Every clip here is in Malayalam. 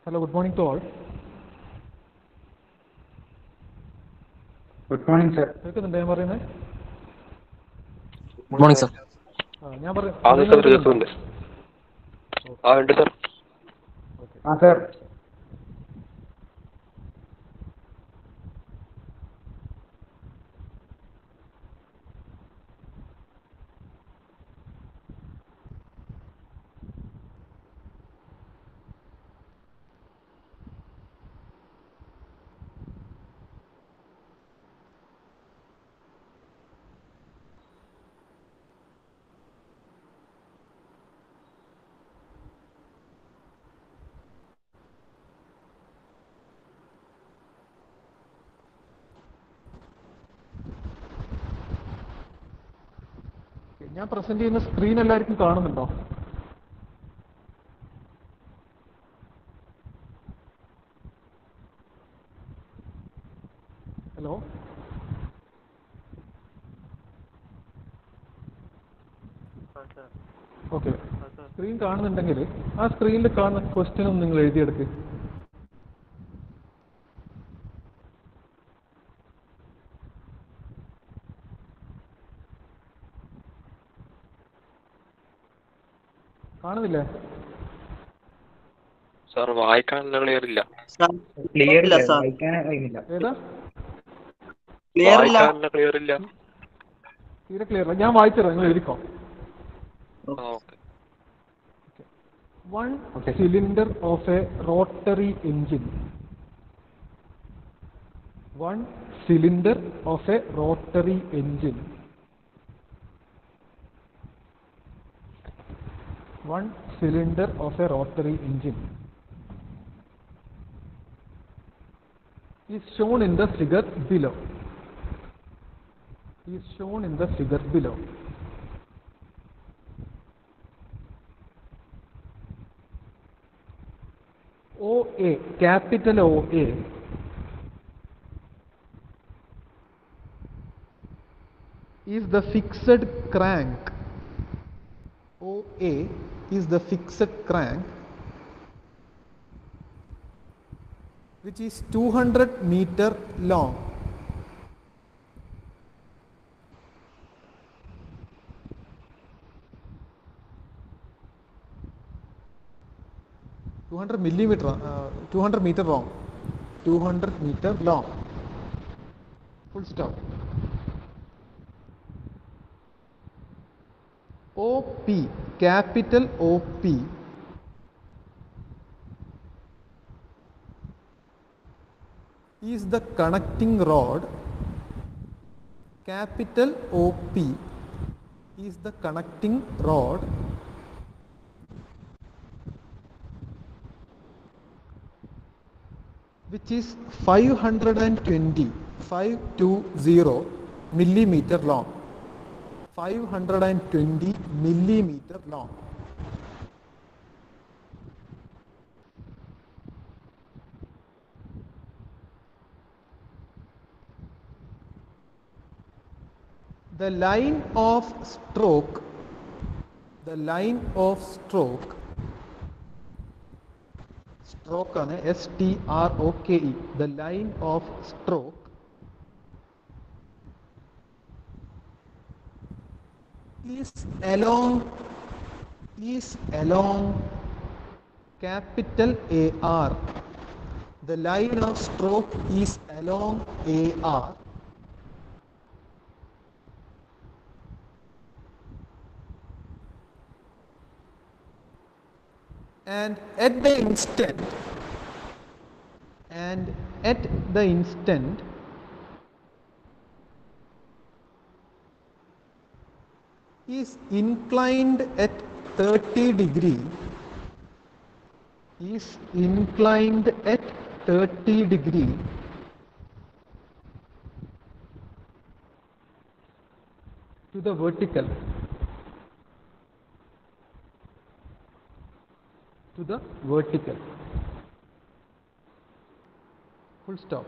Hello, good morning to all. Good morning sir കേൾക്കുന്നുണ്ട് ഞാൻ പറയുന്നത് ഗുഡ് മോർണിംഗ് സർ ആ ഞാൻ പറയാം ആ സർ കേൾക്കുന്നുണ്ട് ആ ഉണ്ട് സർ ആ സർ ഞാൻ പ്രസന്റ് ചെയ്യുന്ന സ്ക്രീൻ എല്ലാവർക്കും കാണുന്നുണ്ടോ ഹലോ ഓക്കെ സ്ക്രീൻ കാണുന്നുണ്ടെങ്കിൽ ആ സ്ക്രീനിൽ കാണുന്ന ക്വസ്റ്റ്യൻ ഒന്ന് നിങ്ങൾ എഴുതിയെടുക്ക് കാണുന്നില്ലേ സാർ വായിക്കാനുള്ള ക്ലിയർ ഇല്ല ക്ലിയർ ഇല്ല സർ വായിക്കാൻ കഴിയുന്നില്ല ഏതാ ക്ലിയർ ഇല്ല വായിക്കാനുള്ള ക്ലിയർ ഇല്ല തീരെ ക്ലിയർ അല്ല ഞാൻ വായിച്ചുതരാം നിങ്ങൾ എഴുതിക്കോ ആ okay one cylinder of a rotary engine one cylinder of a rotary engine one cylinder of a rotary engine is shown in the figure below is shown in the figure below OA, capital OA is the fixed crank. OA is the fixed crank which is 200 meter long. Two hundred millimeter, uh, two hundred meter long, two hundred meter long. Full stop. OP, capital OP is the connecting rod. Capital OP is the connecting rod which is 520 520 millimeter long 520 millimeter long the line of stroke the line of stroke stroke ആണ് S T R O K E the line of stroke is along is along capital AR the line of stroke is along AR and at the instant and at the instant is inclined at 30 degree is inclined at 30 degree to the vertical to the vertical full stop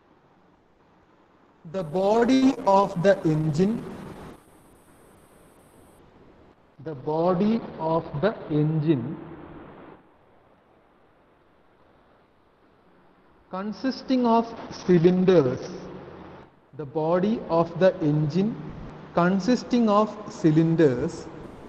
the body of the engine the body of the engine consisting of cylinders the body of the engine consisting of cylinders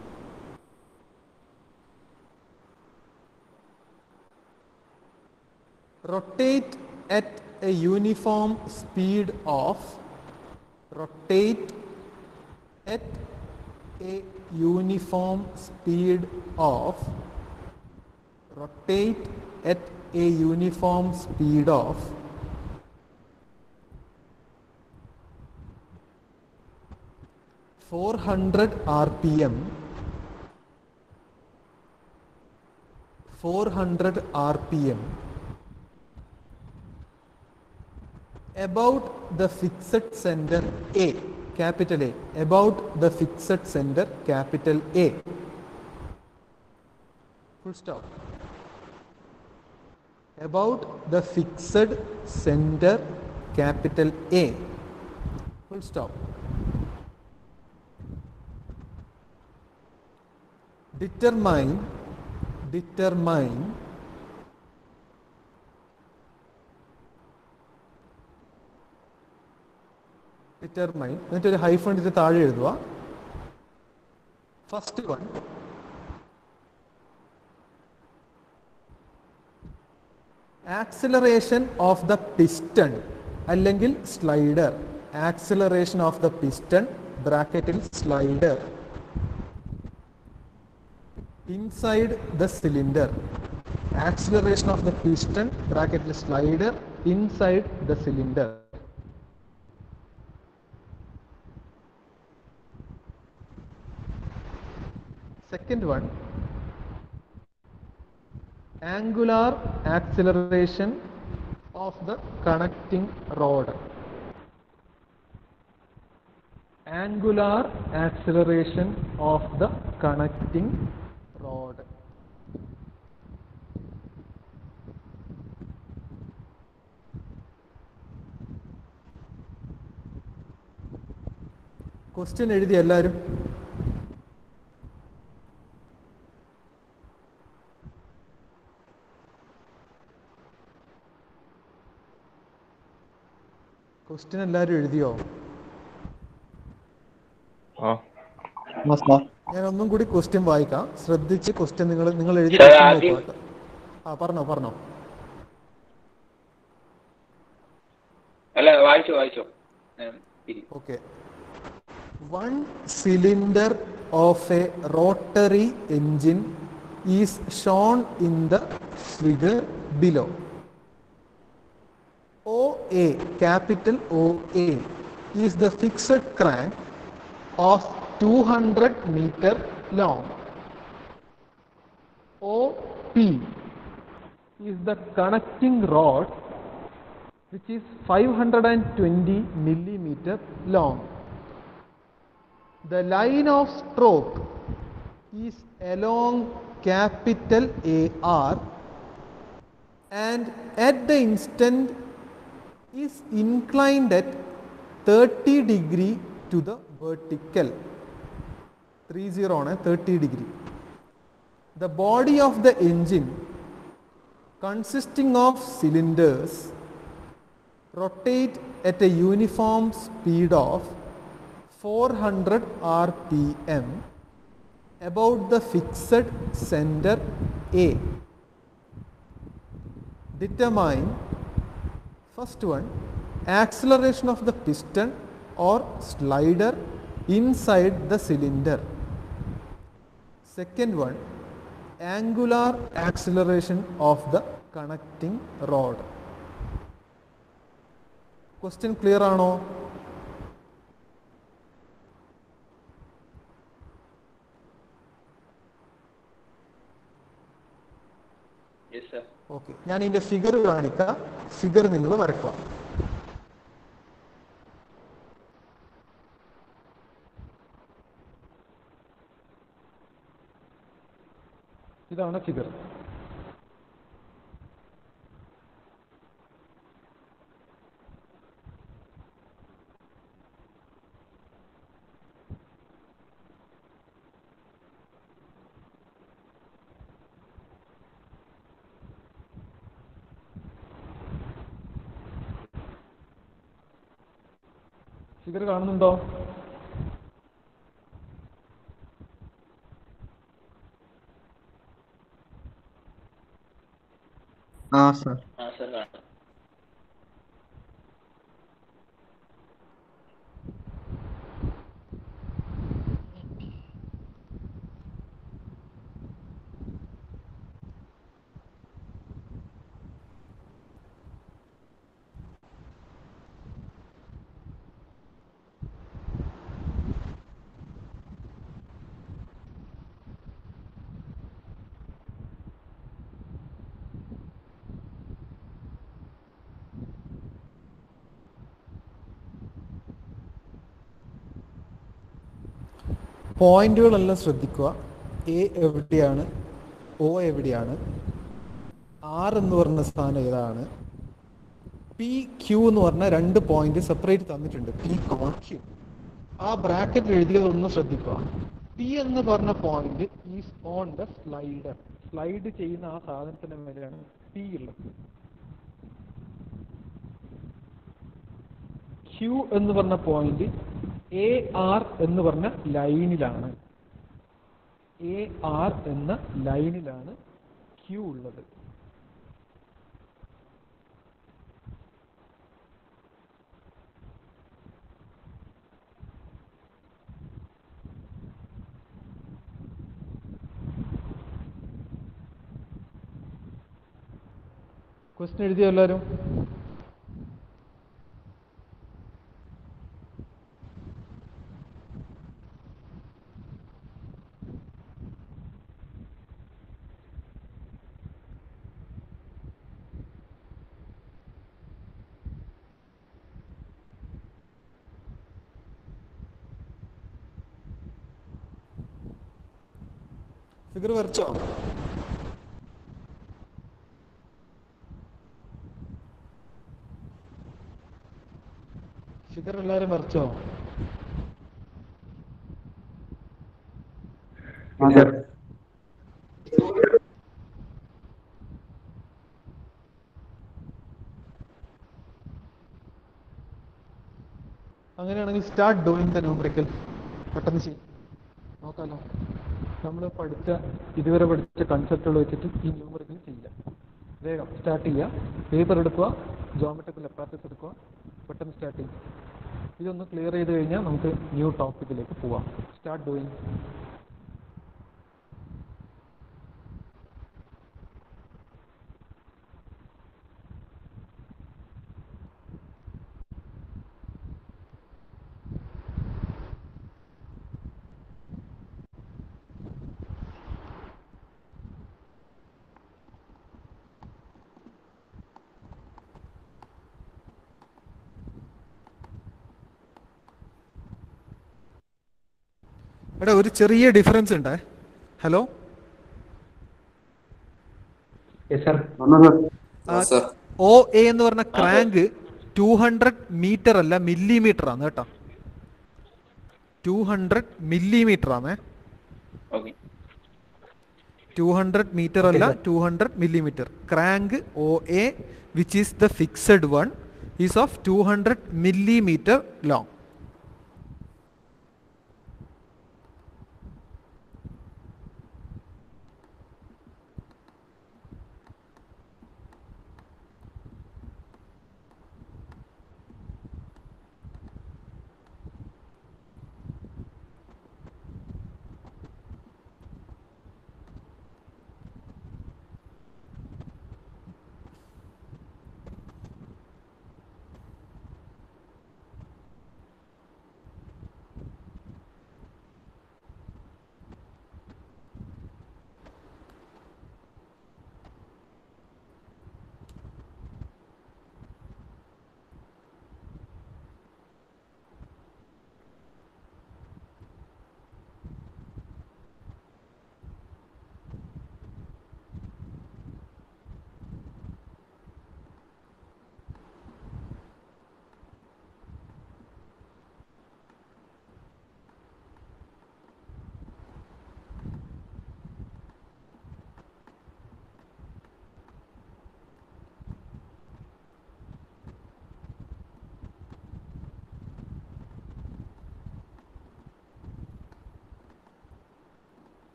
rotate at a uniform speed of rotate at a uniform speed of rotate at a uniform speed of four hundred RPM four hundred RPM about the fixed center A, capital A, about the fixed center capital A. Full stop. About the fixed center capital A. Full stop. Determine, determine determine എന്നിട്ട് ഒരു ഹൈഫൺ ഇതിന് താഴെ എഴുതുക first one acceleration of the piston അല്ലെങ്കിൽ slider acceleration of the piston ബ്രാക്കറ്റിൽ slider inside the cylinder acceleration of the piston ബ്രാക്കറ്റിൽ slider inside the cylinder Second one, angular acceleration of the connecting rod. Angular acceleration of the connecting rod. Question എഴുതി എല്ലാവരും ക്വസ്റ്റ്യൻ എല്ലാവരും എഴുതിയോ ആ ഞാൻ ഒന്നും കൂടി ക്വസ്റ്റ്യൻ വായിക്കാം ശ്രദ്ധിച്ച് ക്വസ്റ്റ്യൻ നിങ്ങൾ നിങ്ങൾ എഴുതി സാർ, question ആദ്യം- നോക്കുക. ആ പറഞ്ഞോ പറഞ്ഞോ അല്ല വായിച്ചോ വായിച്ചോ ഞാൻ ഇരി. Okay one cylinder of a rotary engine is shown in the figure below O A capital O A is the fixed crank of two hundred metre long O P is the connecting rod which is 520 millimeter long. The line of stroke is along capital AR and at the instant is inclined at 30 degree to the vertical. 30 on a 30 degree. The body of the engine consisting of cylinders rotate at a uniform speed of 400 rpm about the fixed center A. Determine first one acceleration of the piston or slider inside the cylinder. Second one angular acceleration of the connecting rod. Question clear ആണോ Yes, sir. ഓക്കെ ഞാൻ ഇതിന്റെ ഫിഗർ കാണിക്കാം ഫിഗർ നിങ്ങൾ വരക്കുക ഇതാണ് ഫിഗർ ഫിഗർ കാണുന്നുണ്ടോ ആ സർ പോയിന്റുകളെല്ലാം ശ്രദ്ധിക്കുക എ എവിടെയാണ് ഒ എവിടെയാണ് ആർ എന്ന് പറഞ്ഞ സ്ഥാനം ഏതാണ് പി ക്യൂ എന്ന് പറഞ്ഞ രണ്ട് പോയിന്റ് സെപ്പറേറ്റ് തന്നിട്ടുണ്ട് പി കോൺ ക്യൂ ആ ബ്രാക്കറ്റിൽ എഴുതിയതൊന്ന് ശ്രദ്ധിക്കുക പി എന്ന് പറഞ്ഞ point is on the slider slide ചെയ്യുന്ന ആ സാധനത്തിന്റെ മേലെയാണ് പി ഉള്ളത് ക്യൂ എന്ന് പറഞ്ഞ പോയിന്റ് എ ആർ എന്ന് പറഞ്ഞ ലൈനിലാണ് എ ആർ എന്ന ലൈനിലാണ് ക്യൂ ഉള്ളത് ക്വസ്റ്റ്യൻ എഴുതിയോ എല്ലാവരും ഫിഗർ വരച്ചോ ഫിഗർ എല്ലാരും വരച്ചോ ആ സർ അങ്ങനെയാണെങ്കിൽ സ്റ്റാർട്ട് ഡൂയിങ് ദ ന്യൂമറിക്കൽ പെട്ടെന്ന് ചെയ്യും നോക്കാലോ നമ്മൾ പഠിച്ച ഇതുവരെ പഠിച്ച കൺസെപ്റ്റുകൾ വെച്ചിട്ട് ഈ ന്യൂമറിക്കൽ ചെയ്യാം വേഗം സ്റ്റാർട്ട് ചെയ്യുക പേപ്പർ എടുക്കുക ജോമെട്രിക്കൽ അപ്പാരറ്റസ് എടുക്കുക പെട്ടെന്ന് സ്റ്റാർട്ട് ചെയ്യും ഇതൊന്ന് ക്ലിയർ ചെയ്ത് കഴിഞ്ഞാൽ നമുക്ക് ന്യൂ ടോപ്പിക്കിലേക്ക് പോവാം സ്റ്റാർട്ട് ഡൂയിങ് എടാ ഒരു ചെറിയ ഡിഫറൻസ് ഉണ്ട് hello yes sir sir O A എന്ന് പറഞ്ഞ ക്രാങ്ക് ടു ഹൺഡ്രഡ് മീറ്റർ അല്ല മില്ലിമീറ്റർ ആണ് കേട്ടോ ടു ഹൺഡ്രഡ് മില്ലിമീറ്റർ ആണ് ഓക്കെ ടു ഹൺഡ്രഡ് മീറ്റർ അല്ല two hundred millimetre crank O A which is the fixed one is of two hundred millimetre long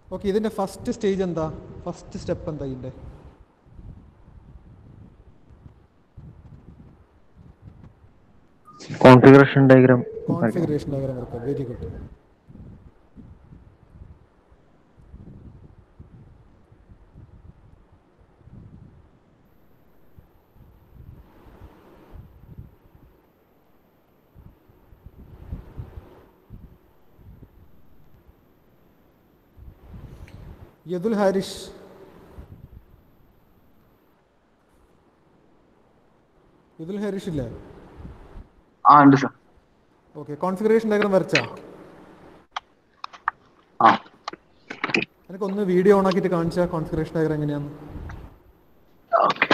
okay ഇതിൻ്റെ ഫസ്റ്റ് സ്റ്റേജ് എന്താ ഫസ്റ്റ് സ്റ്റെപ്പ് എന്താ ഇതിൻ്റെ കോൺഫിഗറേഷൻ ഡയഗ്രാം കോൺഫിഗറേഷൻ ഡയഗ്രാം വരയ്ക്കുക വെരി ഗുഡ് യദുൽ ഹാരിഷ് യദുൽ ഹാരിഷ് ഇല്ലേ ആ ഉണ്ട് സാർ ഓക്കെ കോൺഫിഗറേഷൻ ഡയഗ്രാം വരച്ചാ ആ എനിക്കൊന്ന് വീഡിയോ ഓൺ ആക്കിയിട്ട് കാണിച്ചാൽ കോൺഫിഗറേഷൻ ഡയഗ്രാം എങ്ങനെയാന്ന് ഓക്കെ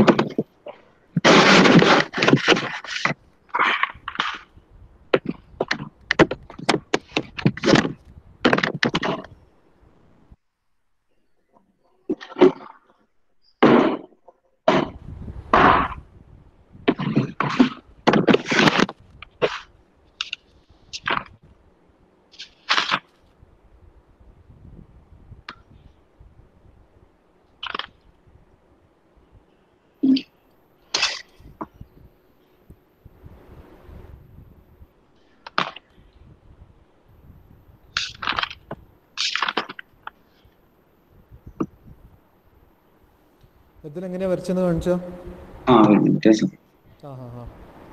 ഇതിലെങ്ങനെയാ വരച്ചെന്ന് കാണിച്ചോ ആ ഒരു മിനിറ്റ് സാർ ആ ഹാ ഹാ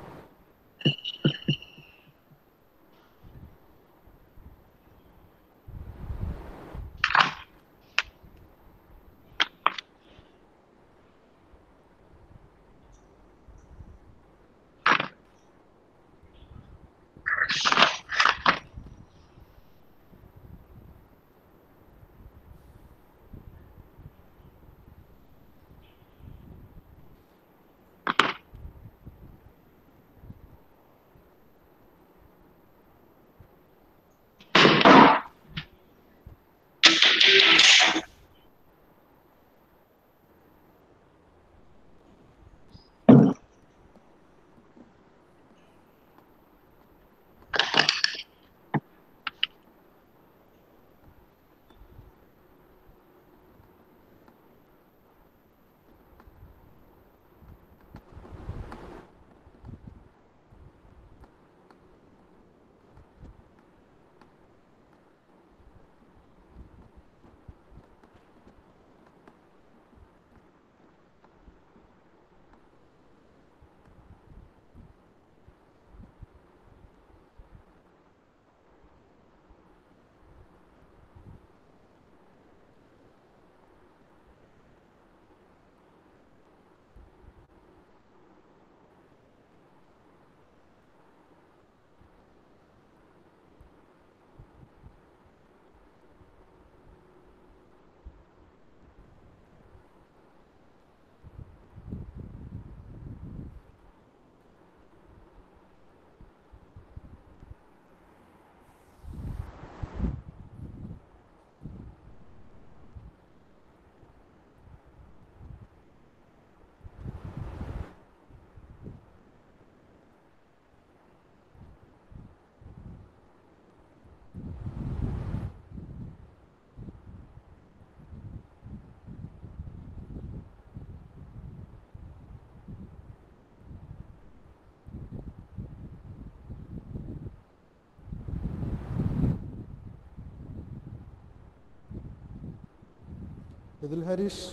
യദുൽ ഹരീഷ്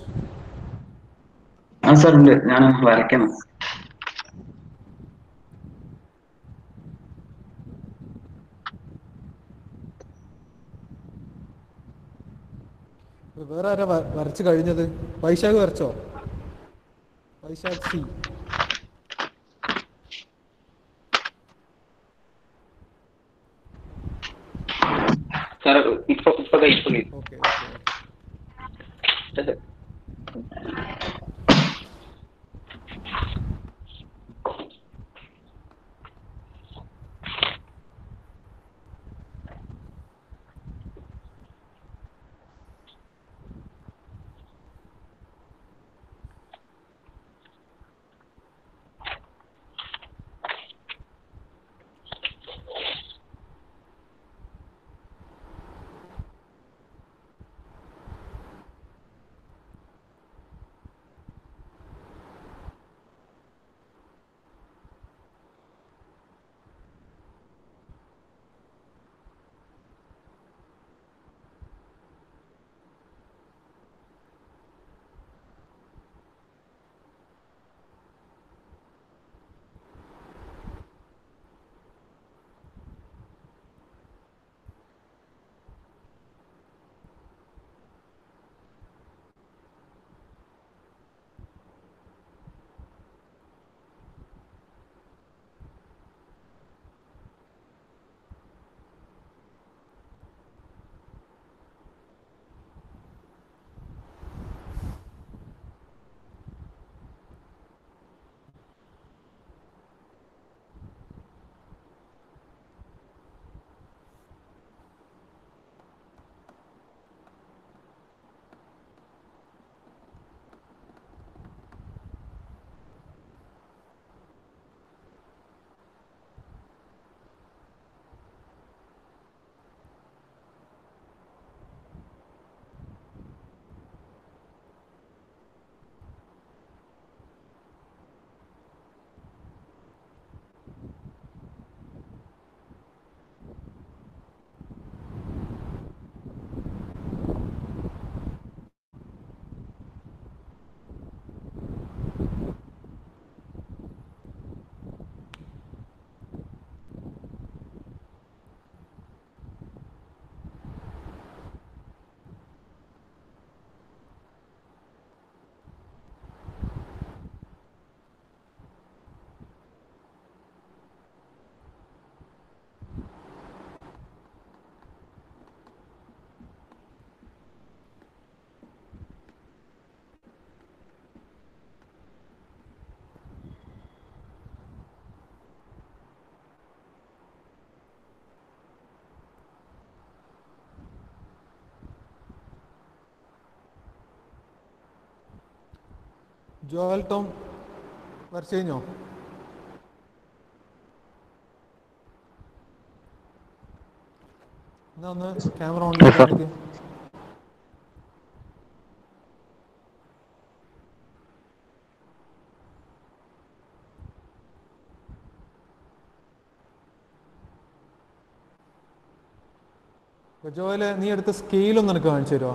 ആ സാർ ഉണ്ട് ഞാൻ വരയ്ക്കണം വേറെ ആരാ വ- വരച്ച് കഴിഞ്ഞത് വൈശാഖ് വരച്ചോ വൈശാഖ് സി സാർ ഇപ്പൊ ഇപ്പൊ കഴിച്ചു ഓക്കെ ജോൽ ടോം വരച്ചു കഴിഞ്ഞോ എന്നാ ഒന്ന് ക്യാമറ ഓൺ Yes, sir. ചെയ്ത് ജോയില് നീ എടുത്ത സ്കെയിൽ ഒന്ന് എനിക്ക് കാണിച്ചു തരുമോ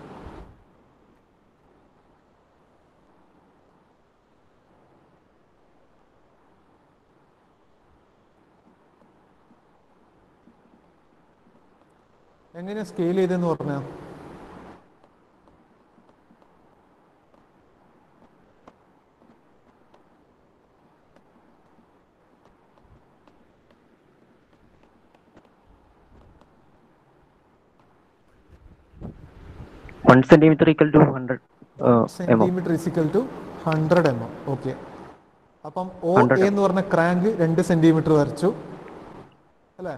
എങ്ങനെയാ സ്കെയിൽ ചെയ്തെന്ന് പറഞ്ഞാ one centimetre equal to hundred M M centimetre is equal to hundred M M okay അപ്പം ഒ 100 എന്ന് പറഞ്ഞ ക്രാങ്ക് രണ്ട് സെന്റിമീറ്റർ വരച്ചു അല്ലേ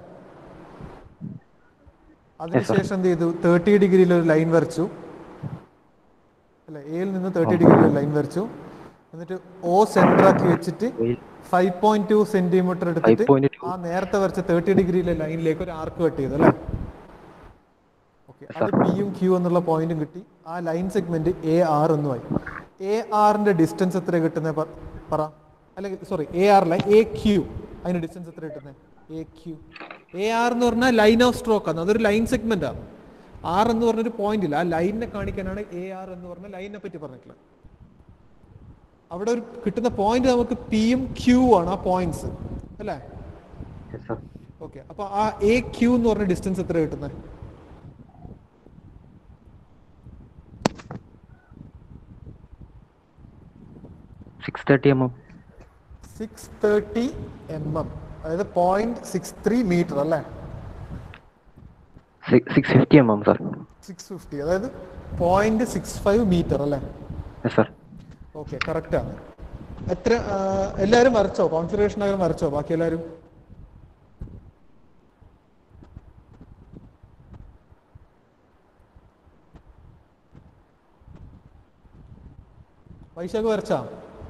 അതിനുശേഷം എന്ത് ചെയ്തു തേർട്ടി ഡിഗ്രിയിൽ ഒരു ലൈൻ വരച്ചു അല്ലെ എയിൽ നിന്ന് തേർട്ടി ഡിഗ്രിയിൽ ഒരു ലൈൻ വരച്ചു എന്നിട്ട് ഒ സെന്റർ ആക്കി വെച്ചിട്ട് ഫൈവ് പോയിന്റ് ടു സെന്റിമീറ്റർ എടുത്തിട്ട് 5.2. ആ നേരത്തെ വരച്ച തേർട്ടി ഡിഗ്രിയിലെ ലൈനിലേക്ക് ഒരു ആർക്ക് കട്ട് ചെയ്തു അല്ലേ ഓക്കെ അത് പിയും ക്യൂ എന്നുള്ള പോയിന്റും കിട്ടി ആ ലൈൻ സെഗ്മെന്റ് എ ആർ എന്നുമായി എ ആറിന്റെ ഡിസ്റ്റൻസ് എത്ര കിട്ടുന്നത് പറ അല്ലെങ്കിൽ സോറി എ ആറിലെ എ ക്യൂ അതിന്റെ ഡിസ്റ്റൻസ് എത്ര കിട്ടുന്നത് എ ക്യൂ എ ആർ എന്ന് പറഞ്ഞാൽ ലൈൻ ഓഫ് സ്ട്രോക്ക് ആണ് അതൊരു ലൈൻ സെഗ്മെന്റ് ആണ് ആർ എന്ന് പറഞ്ഞൊരു പോയിന്റ് ഇല്ല ആ ലൈനിനെ കാണിക്കാനാണ് എ ആർ എന്ന് പറഞ്ഞ ലൈനിനെ പറ്റി പറഞ്ഞിട്ടുള്ളത് അവിടെ ഒരു കിട്ടുന്ന പോയിന്റ് നമുക്ക് പിയും ക്യൂ ആണ് ആ പോയിന്റ്സ് അല്ലേ ഓക്കെ അപ്പൊ ആ എ ക്യൂ എന്ന് പറഞ്ഞ ഡിസ്റ്റൻസ് എത്ര കിട്ടുന്നത് six thirty M M six thirty M M അതായത് പോയിന്റ് സിക്സ് ത്രീ മീറ്റർ അല്ലേ six fifty M M sir six fifty അതായത് പോയിന്റ് സിക്സ് ഫൈവ് മീറ്റർ അല്ലേ യെസ് സാർ ഓക്കെ കറക്റ്റ് ആണ് എത്ര ആ, എല്ലാവരും വരച്ചോ കോൺഫിഗറേഷൻ ആയാലും വരച്ചോ ബാക്കി എല്ലാവരും വൈശാഖ് വരച്ചാ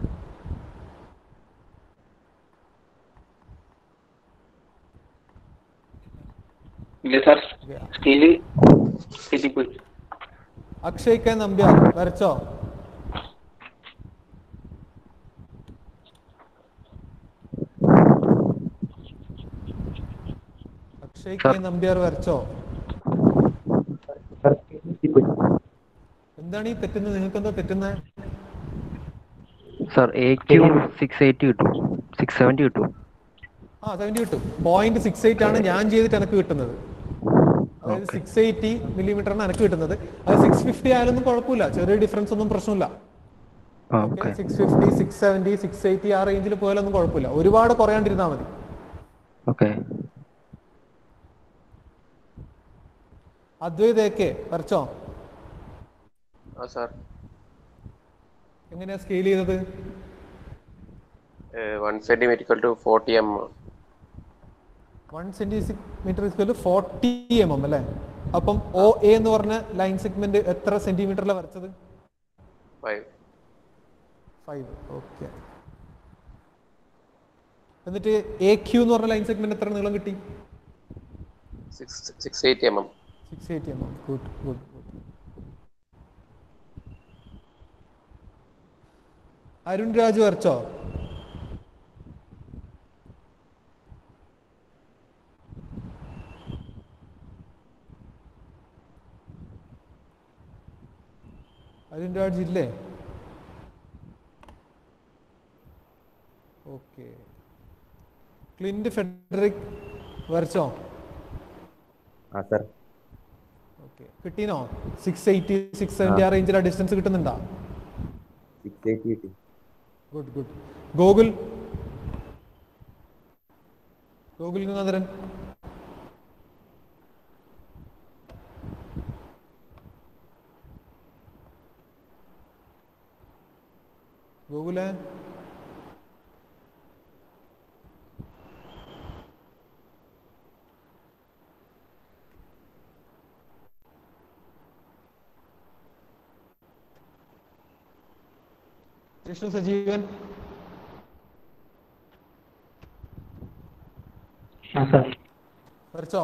ഇല്ല സാർ സ്കെയില് തെറ്റിപ്പോയി അക്ഷയ് കെ നമ്പ്യാർ വരച്ചോ അക്ഷയ് കെ നമ്പ്യാർ വരച്ചോ എന്താണ് ഈ തെറ്റുന്നത് നിങ്ങൾക്ക് എന്താ തെറ്റുന്നത് sir A Q six eighty കിട്ടും സിക്സ് സെവൻറ്റി കിട്ടും ആ സെവൻറ്റി കിട്ടും പോയിന്റ് സിക്സ് എയ്റ്റ് ആണ് ഞാൻ ചെയ്തിട്ട് എനിക്ക് കിട്ടുന്നത് അതായത് സിക്സ് എയ്റ്റി മില്ലിമീറ്റർ ആണ് എനിക്ക് കിട്ടുന്നത് അത് സിക്സ് ഫിഫ്റ്റി ആയാലൊന്നും കുഴപ്പമില്ല ചെറിയ ഡിഫറൻസ് ഒന്നും പ്രശ്നമില്ല ആ okay six fifty six seventy six eighty ആ റേഞ്ചിൽ പോയാലൊന്നും കുഴപ്പമില്ല ഒരുപാട് കുറയാണ്ടിരുന്നാൽ മതി ഓക്കെ അദ്വൈതയൊക്കെ വരച്ചോ ആ സാർ എങ്ങനെയാ സ്കെയിൽ ചെയ്തത് one centimetre equal to forty M one centimetre forty M M അല്ലേ അപ്പം ഒ എ എന്ന് പറഞ്ഞ ലൈൻ സെഗ്മെന്റ് എത്ര സെന്റിമീറ്ററിലാണ് വരച്ചത് ഫൈവ് ഫൈവ് ഓക്കെ എന്നിട്ട് എ ക്യൂ എന്ന് പറഞ്ഞ ലൈൻ സെഗ്മെന്റ് എത്ര നീളം കിട്ടി six six eighty M M six eighty M M good good good Arun Raju വരച്ചോ അരുൺ രാജ് ഇല്ലേ ഓക്കെ ക്ലിന്റ് ഫെഡറിക് വരച്ചോ ആ സർ ഓക്കെ കിട്ടീനോ സിക്സ് എയ്റ്റി സിക്സ് സെവൻറ്റി ആ റേഞ്ചിൽ ആ ഡിസ്റ്റൻസ് കിട്ടുന്നുണ്ടോ സിക്സ് എയ്റ്റി കിട്ടി ഗുഡ് ഗുഡ് ഗോകുൽ ഗോകുൽ ഗംഗാധരൻ ഗോകുലേ വിഷ്ണു സജീവൻ ആ സാർ വരച്ചോ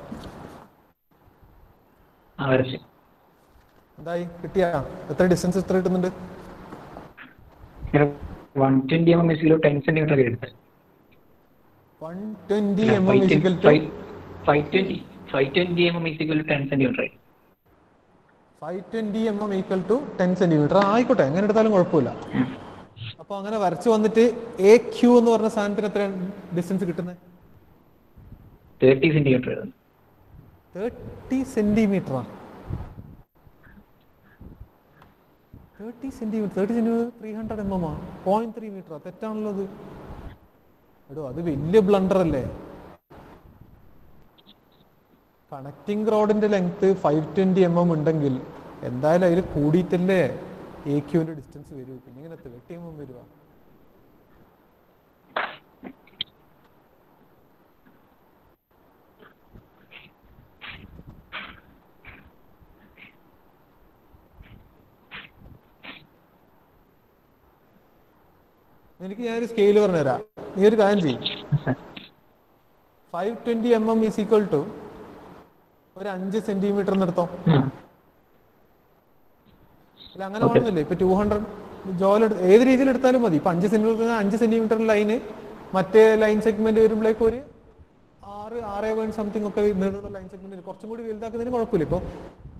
ആ വരച്ചു എന്തായി കിട്ടിയാ എത്ര ഡിസ്റ്റൻസ് എത്ര കിട്ടുന്നുണ്ട് വൺ ട്വന്റി എം എം എസിലോ ടെൻ സെന്റിമീറ്റർ ഒക്കെ എടുത്തത് one twenty M M is equal to five twenty five twenty M M is equal ten centimetre ആയി five twenty M M equal to ten centimetre ആയിക്കോട്ടെ എങ്ങനെ എടുത്താലും കുഴപ്പമില്ല അപ്പൊ അങ്ങനെ വരച്ചു വന്നിട്ട് എ ക്യൂ എന്ന് പറഞ്ഞ സാധനത്തിന് എത്ര ഡിസ്റ്റൻസ് കിട്ടുന്നത് തേർട്ടി സെന്റിമീറ്റർ ആയിരുന്നു തേർട്ടി സെന്റിമീറ്ററാ thirty centimetre thirty centimetre three hundred M M ആ പോയിന്റ് ത്രീ മീറ്ററാ തെറ്റാണല്ലോ അത് എടോ അത് വലിയ ബ്ലണ്ടർ അല്ലേ കണക്റ്റിംഗ് റോഡിന്റെ length five twenty M M ഉണ്ടെങ്കിൽ എന്തായാലും അതിൽ കൂടിയിട്ടല്ലേ എ ക്യൂവിന്റെ ഡിസ്റ്റൻസ് വരൂ പിന്നെ ഇങ്ങനെ തേർട്ടി എം എം വരുവാ എനിക്ക് ഞാനൊരു സ്കെയിൽ പറഞ്ഞുതരാം നീ ഒരു കാര്യം ചെയ്യും five twenty M M is equal to ഒരു അഞ്ച് സെന്റിമീറ്റർ നിർത്തോ അല്ല അങ്ങനെ വേണമെന്നില്ല ഇപ്പൊ ടു ഹൺഡ്രഡ് ജോൽ ഏത് രീതിയിൽ എടുത്താലും മതി ഇപ്പൊ അഞ്ച് സെന്റിമീറ്റർ അഞ്ച് സെന്റിമീറ്റർ ലൈന് മറ്റേ ലൈൻ സെഗ്മെന്റ് വരുമ്പോഴേക്ക് ഒരു ആറ് ആറ് പോയിന്റ് സംതിങ് ഒക്കെ നീളമുള്ള ലൈൻ സെഗ്മെന്റ് കുറച്ചും കൂടി വലുതാക്കുന്നതിന് കുഴപ്പമില്ല ഇപ്പൊ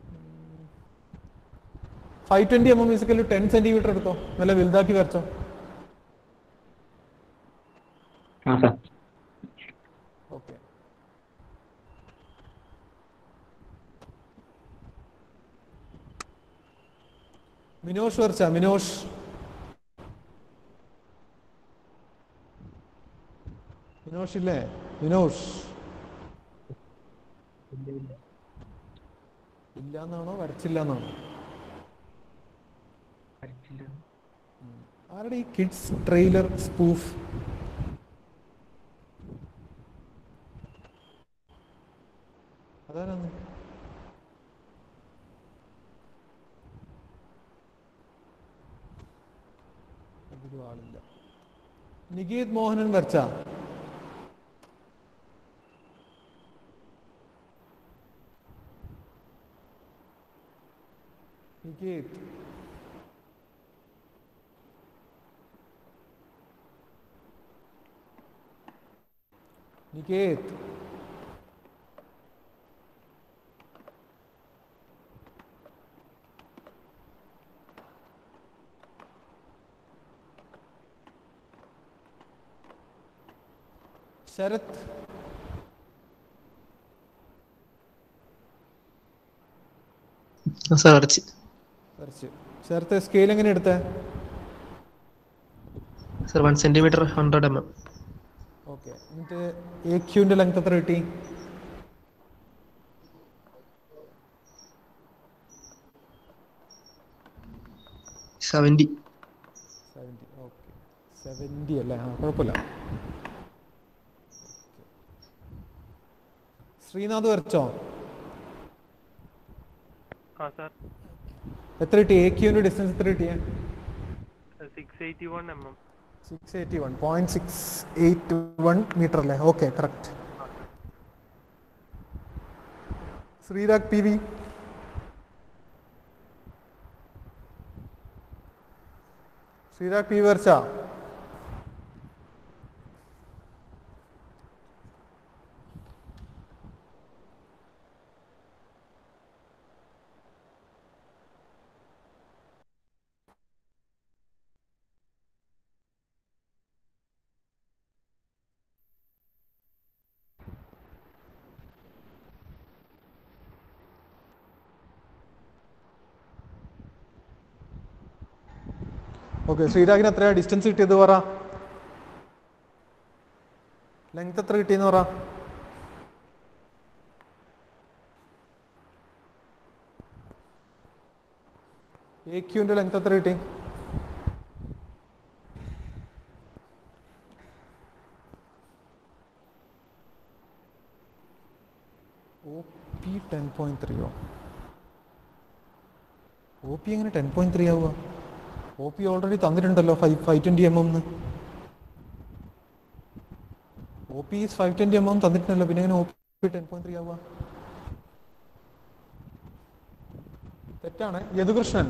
five twenty M M is equal ten centimetre എടുത്തോ നല്ല വലുതാക്കി വരച്ചോ ആ സാർ ഓക്കെ മിനോഷ് വരച്ച മിനോഷ് മിനോഷ് ഇല്ലേ മിനോഷ് ഇല്ല എന്നാണോ വരച്ചില്ല എന്നാണോ ആരുടെ ഈ കിഡ്സ് ട്രെയിലർ സ്പൂഫ് അതാരാണ് അതിലും ആളില്ല നികേത് മോഹനൻ വരച്ച നികേത് നികേത് ശരത് സാർ അടച്ച് വരച്ച് ശരത്ത് സ്കെയിൽ എങ്ങനെ എടുത്തേ sir one centimetre hundred M M okay എന്നിട്ട് എ ക്യൂവിന്റെ ലെങ്ത് എത്ര കിട്ടി സെവന്റി സെവൻറ്റി ഓക്കെ സെവൻറ്റി അല്ലേ ആ കുഴപ്പമില്ല ശ്രീനാഥ് വരച്ചോ ആ സാർ എത്ര കിട്ടി എ ക്യൂവിന്റെ ഡിസ്റ്റൻസ് എത്ര കിട്ടിയേ six eighty one M M six eighty one point six eight one metre അല്ലേ okay correct Sreerag P V Sreerag P V വരച്ച ഓക്കെ ശ്രീരാഗിന് എത്രയാ ഡിസ്റ്റൻസ് കിട്ടിയത് പറ ലെങ്ത് എത്ര കിട്ടിയെന്ന് പറ എ ക്യൂവിന്റെ ലെങ്ത് എത്ര കിട്ടി ഒ പി ടെൻ പോയിന്റ് ത്രീയോ ഒ പി എങ്ങനെ ടെൻ പോയിന്റ് ത്രീ ആവുക ഒ പി ഓൾറെഡി തന്നിട്ടുണ്ടല്ലോ five five twenty M M O P five twenty M M തന്നിട്ടുണ്ടല്ലോ പിന്നെ എങ്ങനെ O P ten point three ആവുക തെറ്റാണ് യദുകൃഷ്ണൻ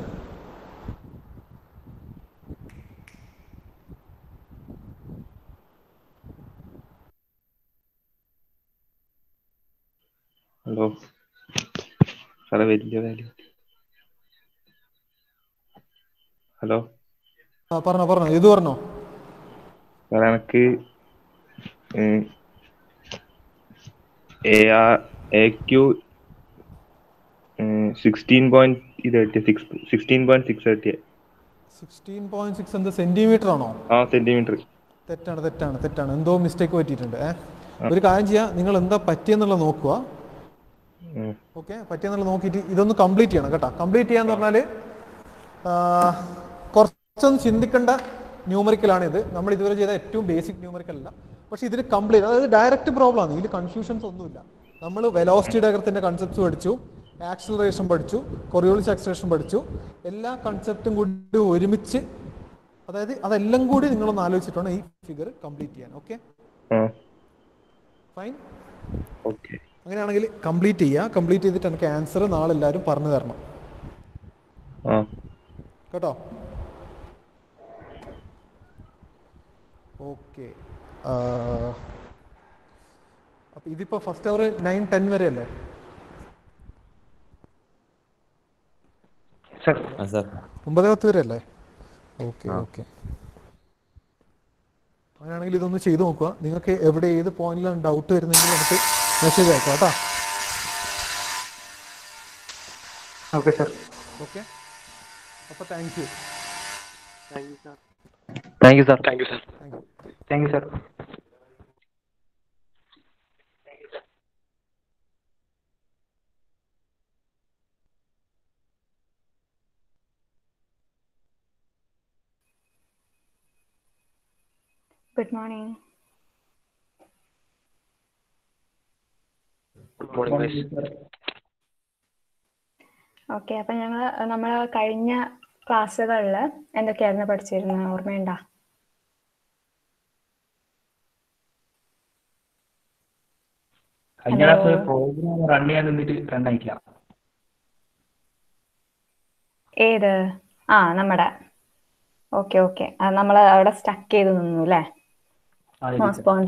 ഹലോ സാറേ വലിയ വാല്യൂ ഹലോ ആ പറഞ്ഞോ പറഞ്ഞോ യദു പറഞ്ഞോ സാറേ എനിക്ക് A R A Q sixteen point ഇത് കിട്ടിയ സിക്സ് സിക്സ്റ്റീൻ പോയിന്റ് സിക്സ് കിട്ടിയ സിക്സ്റ്റീൻ പോയിന്റ് സിക്സ് എന്ത് സെന്റിമീറ്റർ ആണോ ആ സെന്റിമീറ്റർ തെറ്റാണ് തെറ്റാണ് തെറ്റാണ് എന്തോ മിസ്റ്റേക്ക് പറ്റിയിട്ടുണ്ട് ഏ ഒരു കാര്യം ചെയ്യാം നിങ്ങൾ എന്താ പറ്റിയെന്നുള്ളത് നോക്കുക ഓക്കെ പറ്റിയെന്നുള്ളത് നോക്കിയിട്ട് ഇതൊന്ന് കംപ്ലീറ്റ് ചെയ്യണം കേട്ടോ കംപ്ലീറ്റ് ചെയ്യാന്ന് പറഞ്ഞാൽ കുറച്ചൊന്ന് ചിന്തിക്കേണ്ട ന്യൂമറിക്കലാണ് ഇത് നമ്മൾ ഇതുവരെ ചെയ്ത ഏറ്റവും ബേസിക് ന്യൂമറിക്കൽ അല്ല പക്ഷെ ഇതിന് കംപ്ലീറ്റ് അതായത് ഡയറക്റ്റ് പ്രോബ്ലം ആണ് ഇതിൽ കൺഫ്യൂഷൻസ് ഒന്നുമില്ല നമ്മൾ വെലോസിറ്റി ഡയഗ്രത്തിന്റെ കൺസെപ്റ്റ്സ് പഠിച്ചു ആക്സിലറേഷൻ പഠിച്ചു കൊറിയോളിസ് ആക്സിലറേഷൻ പഠിച്ചു എല്ലാ കൺസെപ്റ്റും കൂടി ഒരുമിച്ച് അതായത് അതെല്ലാം കൂടി നിങ്ങളൊന്ന് ആലോചിച്ചിട്ടാണ് ഈ ഫിഗർ കംപ്ലീറ്റ് ചെയ്യാൻ ഓക്കെ ആ ഫൈൻ ഓക്കെ അങ്ങനെയാണെങ്കിൽ കംപ്ലീറ്റ് ചെയ്യുക കംപ്ലീറ്റ് ചെയ്തിട്ട് എനിക്ക് ആൻസർ നാളെ എല്ലാവരും പറഞ്ഞു തരണം ആ കേട്ടോ ഓക്കെ അപ്പൊ ഇതിപ്പോ ഫസ്റ്റ് അവർ നയൻ ടെൻ വരെ അല്ലേ സർ ആ സാർ ഒമ്പത് പത്ത് വരെ അല്ലേ ഓക്കെ ഓക്കെ അങ്ങനെയാണെങ്കിൽ ഇതൊന്ന് ചെയ്തു നോക്കുക നിങ്ങൾക്ക് എവിടെ ഏത് പോയിന്റിലാണ് ഡൗട്ട് വരുന്നെങ്കിൽ നമുക്ക് മെസ്സേജ് അയക്കാം കേട്ടോ ഓക്കെ സർ ഓക്കെ അപ്പൊ thank you thank you sir thank you sir thank you thank you sir good morning good morning guys okay അപ്പം ഞങ്ങൾ നമ്മൾ കഴിഞ്ഞ ക്ലാസ്സുകളിൽ എന്തൊക്കെയായിരുന്നു പഠിച്ചിരുന്നത് ഓർമ്മയുണ്ടോ കഴിഞ്ഞ ക്ലാസ് പ്രോഗ്രാം റൺ ചെയ്യാൻ നിന്നിട്ട് റൺ ആയിട്ടില്ല ഏത് ആ നമ്മുടെ ഓക്കെ ഓക്കെ നമ്മൾ അവിടെ സ്റ്റക്ക് ചെയ്ത് നിന്നു അല്ലേ അതെ മോസ്പോൺ